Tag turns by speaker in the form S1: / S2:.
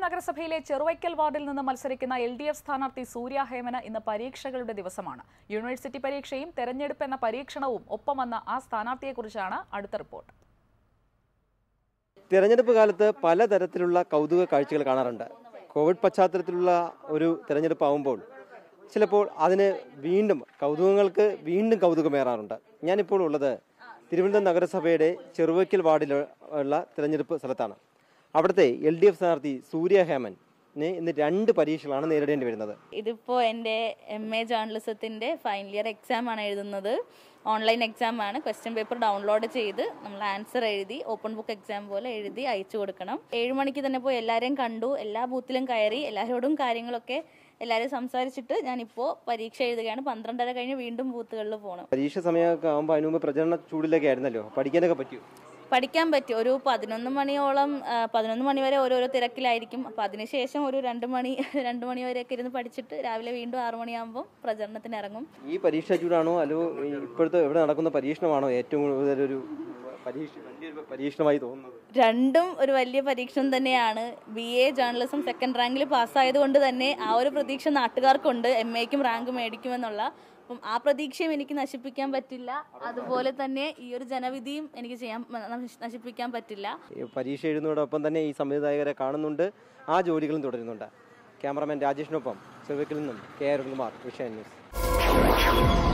S1: നഗരസഭയിലെ ചെറുവയ്ക്കൽ വാർഡിൽ നിന്ന് മത്സരിക്കുന്ന എൽ ഡി എഫ് സ്ഥാനാർത്ഥി സൂര്യ ഹേമന് ഇന്ന് പരീക്ഷകളുടെ ദിവസമാണ് യൂണിവേഴ്സിറ്റി പരീക്ഷയും തെരഞ്ഞെടുപ്പ് എന്ന പരീക്ഷണവും ഒപ്പം വന്ന ആ സ്ഥാനാർത്ഥിയെക്കുറിച്ചാണ് അടുത്ത റിപ്പോർട്ട്
S2: തിരഞ്ഞെടുപ്പ് കാലത്ത് പലതരത്തിലുള്ള കൗതുക കാഴ്ചകൾ കാണാറുണ്ട് കോവിഡ് പശ്ചാത്തലത്തിലുള്ള ഒരു തിരഞ്ഞെടുപ്പ് ആവുമ്പോൾ ചിലപ്പോൾ അതിന് വീണ്ടും കൗതുകങ്ങൾക്ക് വീണ്ടും കൗതുകമേറാറുണ്ട് ഞാനിപ്പോൾ ഉള്ളത് തിരുവനന്തപുരം നഗരസഭയുടെ ചെറുവയ്ക്കൽ വാർഡിൽ ഉള്ള തിരഞ്ഞെടുപ്പ് സ്ഥലത്താണ് അവിടുത്തെ എൽ ഡി എഫ് സ്ഥാനാർത്ഥി സൂര്യ ഹേമന് ഇന്ന് രണ്ട് പരീക്ഷകളാണ് നേരിടേണ്ടി വരുന്നത്
S3: ഇതിപ്പോൾ എൻ്റെ എം എ ജേർണലിസത്തിൻ്റെ ഫൈനൽ ഇയർ എക്സാം ആണ് എഴുതുന്നത് ഓൺലൈൻ എക്സാം ആണ് ക്വസ്റ്റ്യൻ പേപ്പർ ഡൗൺലോഡ് ചെയ്ത് നമ്മൾ ആൻസർ എഴുതി ഓപ്പൺ ബുക്ക് എക്സാം പോലെ എഴുതി അയച്ചു കൊടുക്കണം ഏഴ് മണിക്ക് തന്നെ പോയി എല്ലാവരെയും കണ്ടു എല്ലാ ബൂത്തിലും കയറി എല്ലാവരോടും കാര്യങ്ങളൊക്കെ എല്ലാവരും സംസാരിച്ചിട്ട് ഞാനിപ്പോൾ പരീക്ഷ എഴുതുകയാണ് പന്ത്രണ്ടര കഴിഞ്ഞ് വീണ്ടും ബൂത്തുകളിൽ പോകണം
S2: പരീക്ഷ സമയമൊക്കെ ആകുമ്പോൾ അതിന് മുമ്പ് പ്രചരണ ചൂടിലൊക്കെ ആയിരുന്നല്ലോ പഠിക്കാനൊക്കെ പറ്റിയോ
S3: പഠിക്കാൻ പറ്റും ഒരു പതിനൊന്ന് മണിയോളം ആ, പതിനൊന്ന് മണി വരെ ഓരോരോ തിരക്കിലായിരിക്കും അപ്പം അതിനുശേഷം ഒരു രണ്ട് മണി രണ്ട് മണി വരെയൊക്കെ ഇരുന്ന് പഠിച്ചിട്ട് രാവിലെ വീണ്ടും ആറു മണിയാകുമ്പോൾ പ്രചരണത്തിന് ഇറങ്ങും
S2: ഈ പരീക്ഷ ചൂടാണോ അല്ലോ ഈ ഇപ്പോഴത്തെ ഇവിടെ നടക്കുന്ന പരീക്ഷണമാണോ ഏറ്റവും കൂടുതൽ ഒരു പരീക്ഷ വലിയൊരു പരീക്ഷണമായി തോന്നുന്നത്
S3: രണ്ടും ഒരു വലിയ പരീക്ഷണം തന്നെയാണ് ബി എ ജേർണലിസം സെക്കൻഡ് റാങ്കിൽ പാസ്സായത് കൊണ്ട് തന്നെ ആ ഒരു പ്രതീക്ഷ നാട്ടുകാർക്കുണ്ട് എം എക്കും റാങ്ക് മേടിക്കുമെന്നുള്ള അപ്പം ആ പ്രതീക്ഷയും എനിക്ക് നശിപ്പിക്കാൻ പറ്റില്ല അതുപോലെ തന്നെ ഈ ഒരു ജനവിധിയും എനിക്ക് ചെയ്യാൻ നശി- നശിപ്പിക്കാൻ പറ്റില്ല
S2: ഈ പരീക്ഷ എഴുതുന്നതോടൊപ്പം തന്നെ ഈ സംവിധായകരെ കാണുന്നുണ്ട് ആ ജോലികളും തുടരുന്നുണ്ട് ക്യാമറമാൻ രാജേഷിനൊപ്പം ചെറുവക്കിൽ നിന്നും കെ അരുൺകുമാർ വിഷയ ന്യൂസ്